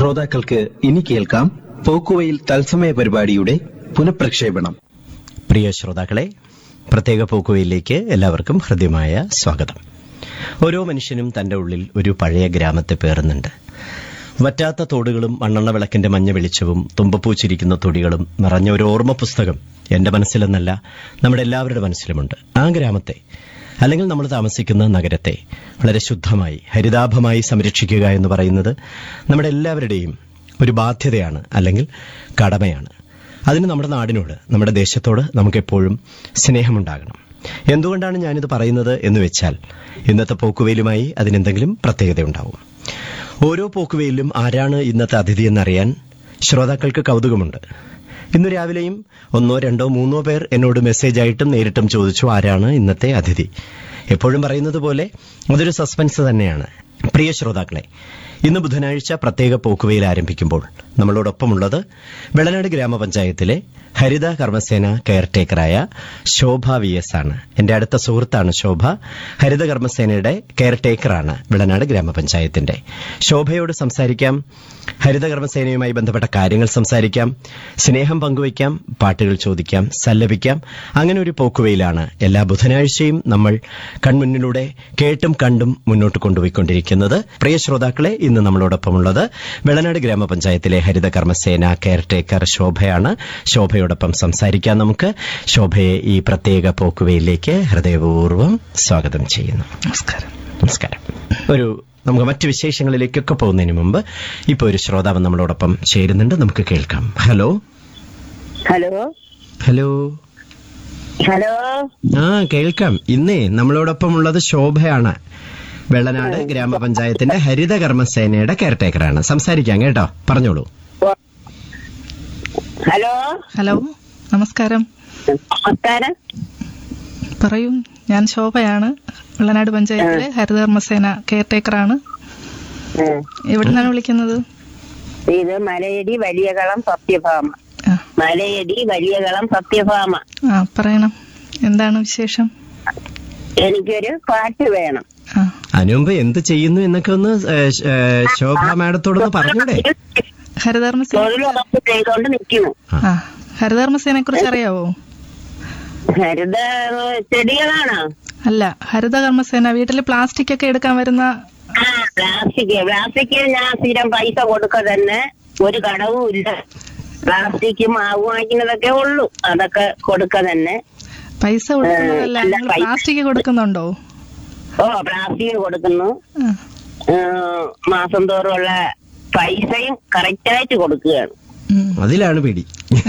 ശ്രോതാക്കൾക്ക് ഇനി കേൾക്കാം പോക്കുവയിൽ തത്സമയ പരിപാടിയുടെ പുനഃപ്രക്ഷേപണം പ്രിയ ശ്രോതാക്കളെ പ്രത്യേക പോക്കുവയിലേക്ക് എല്ലാവർക്കും ഹൃദ്യമായ സ്വാഗതം ഓരോ മനുഷ്യനും തന്റെ ഉള്ളിൽ ഒരു പഴയ ഗ്രാമത്തെ പേറുന്നുണ്ട് വറ്റാത്ത തോടുകളും മണ്ണെണ്ണ വിളക്കിന്റെ മഞ്ഞ വെളിച്ചവും തുമ്പപ്പൂച്ചിരിക്കുന്ന തൊടികളും നിറഞ്ഞ ഒരു ഓർമ്മ പുസ്തകം എന്റെ മനസ്സിലെന്നല്ല നമ്മുടെ എല്ലാവരുടെ മനസ്സിലുമുണ്ട് ആ ഗ്രാമത്തെ അല്ലെങ്കിൽ നമ്മൾ താമസിക്കുന്ന നഗരത്തെ വളരെ ശുദ്ധമായി ഹരിതാഭമായി സംരക്ഷിക്കുക എന്ന് പറയുന്നത് നമ്മുടെ എല്ലാവരുടെയും ഒരു ബാധ്യതയാണ് അല്ലെങ്കിൽ കടമയാണ് അതിന് നമ്മുടെ നാടിനോട് നമ്മുടെ ദേശത്തോട് നമുക്കെപ്പോഴും സ്നേഹമുണ്ടാകണം എന്തുകൊണ്ടാണ് ഞാനിത് പറയുന്നത് എന്ന് വെച്ചാൽ ഇന്നത്തെ പോക്കുവെയിലുമായി അതിനെന്തെങ്കിലും പ്രത്യേകതയുണ്ടാവും ഓരോ പോക്കുവെയിലും ആരാണ് ഇന്നത്തെ അതിഥി എന്നറിയാൻ ശ്രോതാക്കൾക്ക് കൗതുകമുണ്ട് ഇന്ന് രാവിലെയും ഒന്നോ രണ്ടോ മൂന്നോ പേർ എന്നോട് മെസ്സേജ് ആയിട്ടും നേരിട്ടും ചോദിച്ചു ആരാണ് ഇന്നത്തെ അതിഥി എപ്പോഴും പറയുന്നത് പോലെ അതൊരു സസ്പെൻസ് തന്നെയാണ് പ്രിയ ശ്രോതാക്കളെ ഇന്ന് ബുധനാഴ്ച പ്രത്യേക പോക്കുവയിൽ ആരംഭിക്കുമ്പോൾ നമ്മളോടൊപ്പമുള്ളത് വെളനാട് ഗ്രാമപഞ്ചായത്തിലെ ഹരിത കർമ്മസേന കെയർടേക്കറായ ശോഭ വി എസ് ആണ് എന്റെ അടുത്ത സുഹൃത്താണ് ശോഭ ഹരിത കർമ്മസേനയുടെ കെയർടേക്കറാണ് വെളനാട് ഗ്രാമപഞ്ചായത്തിന്റെ ശോഭയോട് സംസാരിക്കാം ഹരിത കർമ്മസേനയുമായി ബന്ധപ്പെട്ട കാര്യങ്ങൾ സംസാരിക്കാം സ്നേഹം പങ്കുവയ്ക്കാം പാട്ടുകൾ ചോദിക്കാം സല്ലപിക്കാം അങ്ങനെ ഒരു പോക്കുവയിലാണ് എല്ലാ ബുധനാഴ്ചയും നമ്മൾ കൺമുന്നിലൂടെ കേട്ടും കണ്ടും മുന്നോട്ട് കൊണ്ടുപോയിക്കൊണ്ടിരിക്കുന്നത് പ്രിയ ശ്രോതാക്കളെ ഇന്ന് നമ്മളോടൊപ്പമുള്ളത് വെളനാട് ഗ്രാമപഞ്ചായത്തിലെ ഹരിത കർമ്മസേന കെയർടേക്കർ ശോഭയാണ് ശോഭയോടൊപ്പം സംസാരിക്കാം നമുക്ക് ശോഭയെ ഈ പ്രത്യേക പോക്കുവയിലേക്ക് ഹൃദയപൂർവ്വം സ്വാഗതം ചെയ്യുന്നു നമസ്കാരം നമസ്കാരം ഒരു നമുക്ക് മറ്റു വിശേഷങ്ങളിലേക്കൊക്കെ പോകുന്നതിന് മുമ്പ് ഇപ്പൊ ഒരു ശ്രോതാവ് നമ്മളോടൊപ്പം ചേരുന്നുണ്ട് നമുക്ക് കേൾക്കാം ഹലോ ഹലോ ഹലോ ഹലോ ആ കേൾക്കാം ഇന്നേ നമ്മളോടൊപ്പം ഉള്ളത് ശോഭയാണ് വെള്ളനാട് ഗ്രാമപഞ്ചായത്തിന്റെ ഹരിത കർമ്മസേനയുടെ കെയർടേക്കറാണ് സംസാരിക്കാം കേട്ടോ പറഞ്ഞോളൂ ഹലോ ഹലോ നമസ്കാരം നമസ്കാരം പറയൂ ഞാൻ ശോഭയാണ് വെള്ളനാട് പഞ്ചായത്തിലെ ഹരിതകർമ്മസേന കെയർടേക്കറാണ് ഉം. എവിടെ നിന്നാണ് വിളിക്കുന്നത് ഇത് മലയടി വലിയകളം സത്യഭാമ ആ, മലയടി വലിയകളം സത്യഭാമ ആ പറയണം എന്താണ് വിശേഷം എനിക്കൊരു പാട്ട് വേണം ആ അതിനുമുമ്പ് എന്ത് ചെയ്യുന്നു എന്നൊക്കെ ഒന്ന് ഏ, ഏ, ശോഭ മാഡത്തോടൊന്ന് പറഞ്ഞൂടെ ഹരിതകർമ്മസേന തൊഴിലുറപ്പ് ചെയ്തോണ്ട് നിൽക്കുന്നു ആ ഹരിതകർമ്മസേനയെ കുറിച്ച് അറിയാവോ ഹരിത ചെടികളാണോ അല്ല ഹരിതകർമ്മസേന വീട്ടിൽ പ്ലാസ്റ്റിക് ഒക്കെ എടുക്കാൻ വരുന്ന ആ പ്ലാസ്റ്റിക് പ്ലാസ്റ്റിക്കിൽ ഞാൻ സ്ഥിരം പൈസ കൊടുക്ക തന്നെ ഒരു കടവും ഇല്ല പ്ലാസ്റ്റിക് മാവ് വാങ്ങിക്കുന്നതൊക്കെ ഉള്ളൂ അതൊക്കെ കൊടുക്ക തന്നെ പൈസ കൊടുക്കുന്നതല്ല അല്ല, നിങ്ങൾ പൈസ- പ്ലാസ്റ്റിക് കൊടുക്കുന്നുണ്ടോ ഓ പ്ലാസ്റ്റിക് കൊടുക്കുന്നു ആ, ഏഹ് മാസം തോറുമുള്ള പൈസയും കറക്റ്റായിട്ട് കൊടുക്കുകയാണ് ഉം. അതിലാണ് പിടി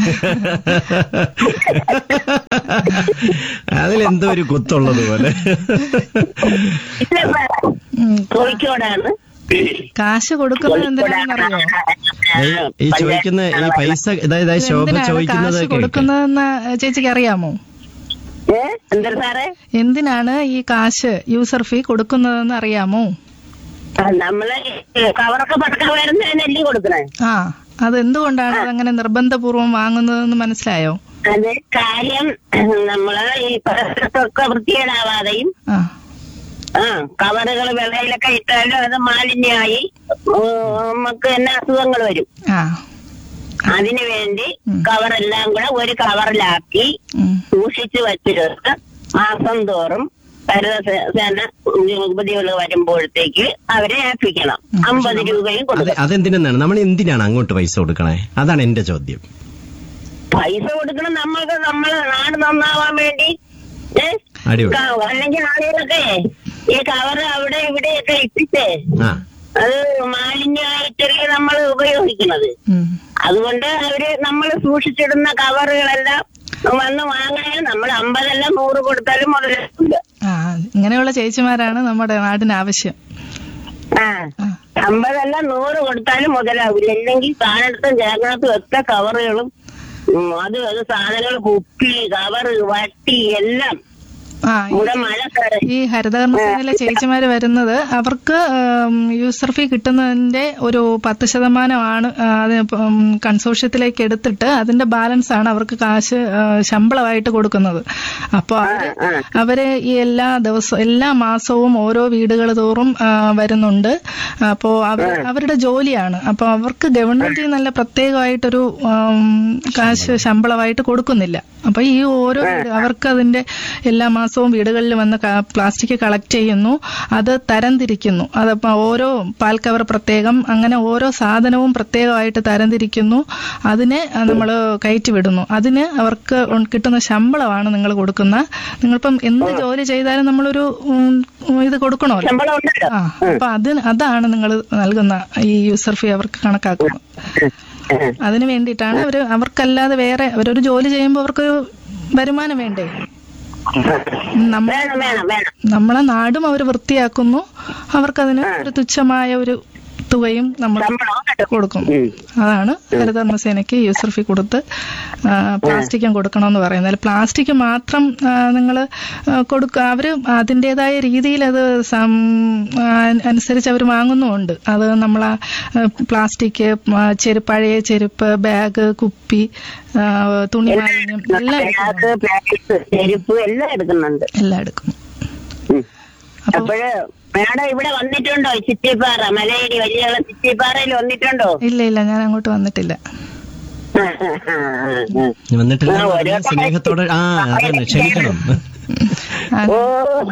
അതിലെന്തോ ഒരു കുത്തുള്ളത് പോലെ ഇല്ല സാർ, ഉം. കോഴിക്കോടാണ് കാശ് കൊടുക്കുന്നത് എന്തിനാണെന്നറിയോ ഈ- ഈ ചോദിക്കുന്ന ഈ പൈസ ഇതായത് ശോഭ എന്തിനാണ് ചോദിക്കുന്നത് കാശ് കേൾക്ക് കൊടുക്കുന്നതെന്ന് ചേച്ചിക്ക് അറിയാമോ ഏ എന്താ സാറേ എന്തിനാണ് ഈ കാശ് യൂസർ ഫീ കൊടുക്കുന്നതെന്ന് അറിയാമോ ആ, നമ്മള് കവറൊക്കെ പടക്കം വരുന്നതിനല്ലേ കൊടുക്കണേ ആ അത് എന്തുകൊണ്ടാണ് അതങ്ങനെ നിർബന്ധപൂർവ്വം വാങ്ങുന്നതെന്ന് മനസ്സിലായോ അത് കാര്യം നമ്മള് ഈ പരിസരത്തൊക്കെ വൃത്തികേടാവാതെയും ആ ആ കവറുകൾ വെള്ളയിലൊക്കെ ഇട്ടാലും അത് മാലിന്യമായി ഉം, നമുക്ക് തന്നെ അസുഖങ്ങൾ വരും ആ അതിനു വേണ്ടി ഉം. കവറെല്ലാം കൂടെ ഒരു കവറിലാക്കി ഉം. സൂക്ഷിച്ചു വച്ചിരുന്ന് മാസം തോറും ഹരിതസേന ഉപതികൾ വരുമ്പോഴത്തേക്ക് അവരെ ഏൽപ്പിക്കണം അമ്പത് രൂപയും അതെ കൊടുക്കണം അതെന്തിനാണ് നമ്മൾ എന്തിനാണ് അങ്ങോട്ട് പൈസ കൊടുക്കണേ അതാണ് എന്റെ ചോദ്യം പൈസ കൊടുക്കണം നമ്മൾക്ക് നമ്മളെ നാട് നന്നാവാൻ വേണ്ടി ഏ? അടിപൊളി ക- അല്ലെങ്കിൽ ആളുകളൊക്കെ ഈ കവറ് അവിടെ ഇവിടെയൊക്കെ ഇട്ടിട്ട് ആ അത് മാലിന്യമായിട്ടല്ലേ നമ്മൾ ഉപയോഗിക്കുന്നത് ഉം. അതുകൊണ്ട് അവര് നമ്മൾ സൂക്ഷിച്ചിടുന്ന കവറുകളെല്ലാം വന്ന് വാങ്ങാൻ നമ്മൾ അമ്പതല്ല നൂറ് കൊടുത്താലും മുതലില്ല ആ ഇങ്ങനെയുള്ള ചേച്ചിമാരാണ് നമ്മുടെ നാടിന് ആവശ്യം ആ ആ. അമ്പതല്ല നൂറ് കൊടുത്താലും മുതലാവില്ല ഇല്ലെങ്കിൽ കാലത്തും ചേർന്നത്തും ഒക്കെ കവറുകളും ഉം, അത് അത് സാധനങ്ങൾ കുപ്പി കവറ് വട്ടി എല്ലാം ആ ഈ- ഇവിടെ മഴ സാറേ ഈ ഹരിതകർമ്മസേനയിലെ ചേച്ചിമാര് വരുന്നത് അവർക്ക് ഉം, യൂസർ ഫീ കിട്ടുന്നതിന്റെ ഒരു പത്ത് ശതമാനമാണ് ആ, അത് ഉം, കൺസോർഷ്യത്തിലേക്ക് എടുത്തിട്ട് അതിന്റെ ബാലൻസ് ആണ് അവർക്ക് കാശ് ആ, ശമ്പളമായിട്ട് കൊടുക്കുന്നത് അപ്പോൾ അവര് അവര് ഈ എല്ലാ ദിവസവും എല്ലാ മാസവും ഓരോ വീടുകൾ തോറും ആ, വരുന്നുണ്ട് അപ്പോൾ അവർ അവരുടെ ജോലിയാണ് അപ്പോൾ അവർക്ക് ഗവൺമെന്റിൽ നല്ല പ്രത്യേകമായിട്ടൊരു ഉം, കാശ് ശമ്പളമായിട്ട് കൊടുക്കുന്നില്ല അപ്പൊ ഈ ഓരോ വീട് അവർക്ക് അതിന്റെ എല്ലാ മാസവും വീടുകളിൽ വന്ന് ക- പ്ലാസ്റ്റിക് കളക്ട് ചെയ്യുന്നു അത് തരംതിരിക്കുന്നു അതപ്പോ ഓരോ പാൽ കവർ പ്രത്യേകം അങ്ങനെ ഓരോ സാധനവും പ്രത്യേകമായിട്ട് തരംതിരിക്കുന്നു അതിനെ നമ്മൾ കയറ്റി വിടുന്നു അതിന് അവർക്ക് ഉൺ- കിട്ടുന്ന ശമ്പളമാണ് നിങ്ങൾ കൊടുക്കുന്ന നിങ്ങളിപ്പം എന്ത് ജോലി ചെയ്താലും നമ്മളൊരു ഉം, ഇത് കൊടുക്കണമല്ലോ ശമ്പളം ഉണ്ടല്ലോ ആ അപ്പൊ അത് അതാണ് നിങ്ങൾ നൽകുന്ന ഈ യൂസർ ഫീ അവർക്ക് കണക്കാക്കുന്നത് അതിന് വേണ്ടിയിട്ടാണ് അവര് അവർക്കല്ലാതെ വേറെ അവരൊരു ജോലി ചെയ്യുമ്പോൾ അവർക്കൊരു വരുമാനം വേണ്ടേ നമ്മ വേണം വേണം വേണം നമ്മളെ നാടും അവർ വൃത്തിയാക്കുന്നു അവർക്കതിന് ഒരു തുച്ഛമായ ഒരു തുകയും നമ്മൾ ശമ്പളം കിട്ടും കൊടുക്കും ഉം. അതാണ് ഹരിതകർമ്മസേനയ്ക്ക് യൂസർ ഫീ കൊടുത്ത് ആ, പ്ലാസ്റ്റിക്കും കൊടുക്കണമെന്ന് പറയുന്നത് പ്ലാസ്റ്റിക് മാത്രം നിങ്ങൾ കൊടുക്കുക അവർ അതിൻ്റെതായ രീതിയിൽ അത് സം- ആ, അനുസരിച്ച് അവർ വാങ്ങുന്നുമുണ്ട് അത് നമ്മൾ പ്ലാസ്റ്റിക് ചെരുപ്പ് പഴയ ചെരുപ്പ് ബാഗ് കുപ്പി ആ, തുണി മാലിന്യം എല്ലാം എടുക്കുന്നുണ്ട്. ബാഗ് പാക്കറ്റ് ചെരുപ്പ് എല്ലാം എടുക്കുന്നുണ്ട് എല്ലാം എടുക്കും ഉം. അപ്പൊ അപ്പോഴ് മേഡം ഇവിടെ വന്നിട്ടുണ്ടോ ഈ ചിറ്റിപ്പാറ മലയടി വലിയ ചിറ്റിപ്പാറയിൽ വന്നിട്ടുണ്ടോ ഇല്ല ഇല്ല ഞാൻ അങ്ങോട്ട് വന്നിട്ടില്ല ആ, ആ, ആ, ആ. വന്നിട്ടില്ല ആ, ഒരു സ്നേഹത്തോടെ ആ അതന്നെ ക്ഷണിക്കണം ആ, ഓ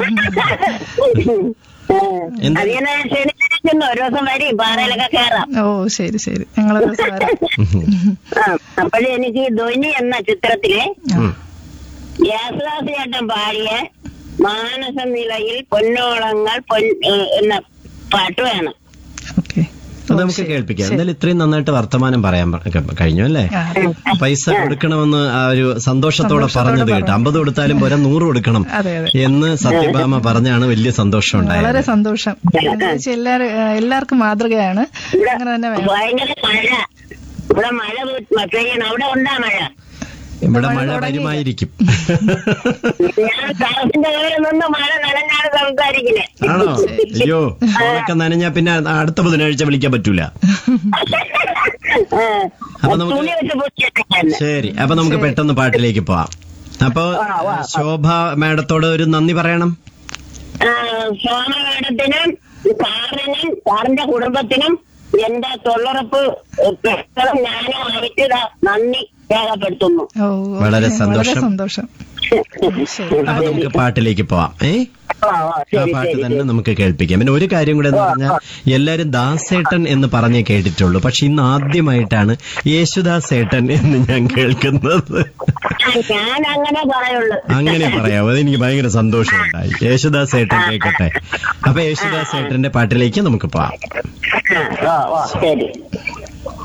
എന്ത്? അതിനെ ക്ഷണിച്ചിരിക്കുന്നു ഒരു ദിവസം വരും പാറയിലൊക്കെ കയറാം ഓ ശരി ശരി ഞങ്ങളൊരു ദിവസം വരാം ആ, അപ്പോഴേ എനിക്ക് ധ്വനി എന്ന ചിത്രത്തിലെ ഉം. യേശുദാസ് ചേട്ടൻ പാടിയ മാനസ നിലയിൽ പൊന്നോളങ്ങൾ പൊൻ ഏ, എന്ന പാട്ട് വേണം ഓക്കെ അത് നമുക്ക് കേൾപ്പിക്കാം എന്നാലും ഇത്രയും നന്നായിട്ട് വർത്തമാനം പറയാൻ പ- ക- കഴിഞ്ഞു അല്ലേ പൈസ കൊടുക്കണമെന്ന് ആ ഒരു സന്തോഷത്തോടെ പറഞ്ഞത് കേട്ടോ അമ്പത് കൊടുത്താലും പോരാ നൂറ് കൊടുക്കണം അതെ അതെ എന്ന് സത്യഭാമ പറഞ്ഞാണ് വലിയ സന്തോഷം ഉണ്ടായത് വളരെ സന്തോഷം ചേച്ചി എല്ലാരും എല്ലാവർക്കും മാതൃകയാണ് ഇവിടെ അങ്ങനെ തന്നെ വേണം ഭയങ്കര മഴ ഇവിടെ മഴ വീ- പെയ്യണം അവിടെ ഉണ്ടാ മഴ ഇവിടെ മഴ വരുമായിരിക്കും ഞാൻ ടെറസിന്റെ കയറി നിന്ന് മഴ നനഞ്ഞാണ് സംസാരിക്കുന്നത് ആണോ അയ്യോ ഫോണൊക്കെ നനഞ്ഞാ പിന്നെ അടുത്ത ബുധനാഴ്ച വിളിക്കാൻ പറ്റൂല അപ്പൊ നമുക്ക് തുണി വെച്ച് പൊട്ടിയിട്ടേക്കാണ് ശരി അപ്പൊ നമുക്ക് പെട്ടെന്ന് പാട്ടിലേക്ക് പോവാം അപ്പൊ ശോഭ മാഡത്തോട് ഒരു നന്ദി പറയണം സോമ മേഡത്തിനും സാറിനും സാറിന്റെ കുടുംബത്തിനും എന്റെ തൊഴിലുറപ്പ് പെട്ടെന്ന് ഞാനുമായിട്ട് ഇതാ നന്ദി രേഖപ്പെടുത്തുന്നു ഓ വളരെ ഓക്കെ. സന്തോഷം. സന്തോഷം ശരി അപ്പൊ നമുക്ക് പാട്ടിലേക്ക് പോവാം ഏ ആ, ആ, ആ ശരി പാട്ട് ശരി തന്നെ നമുക്ക് കേൾപ്പിക്കാം പിന്നെ ഒരു കാര്യം കൂടെ എന്ന് പറഞ്ഞാൽ എല്ലാരും ദാസേട്ടൻ എന്ന് പറഞ്ഞേ കേട്ടിട്ടുള്ളൂ പക്ഷെ ഇന്ന് ആദ്യമായിട്ടാണ് യേശുദാസേട്ടൻ എന്ന് ഞാൻ കേൾക്കുന്നത് ആ, ഞാൻ അങ്ങനെ പറയുള്ളൂ അങ്ങനെ പറയാമോ അതെനിക്ക് ഭയങ്കര സന്തോഷമുണ്ടായി യേശുദാസേട്ടൻ കേൾക്കട്ടെ അപ്പൊ യേശുദാസേട്ടന്റെ പാട്ടിലേക്ക് നമുക്ക് പോവാം ആ, ഓ ഓ ശരി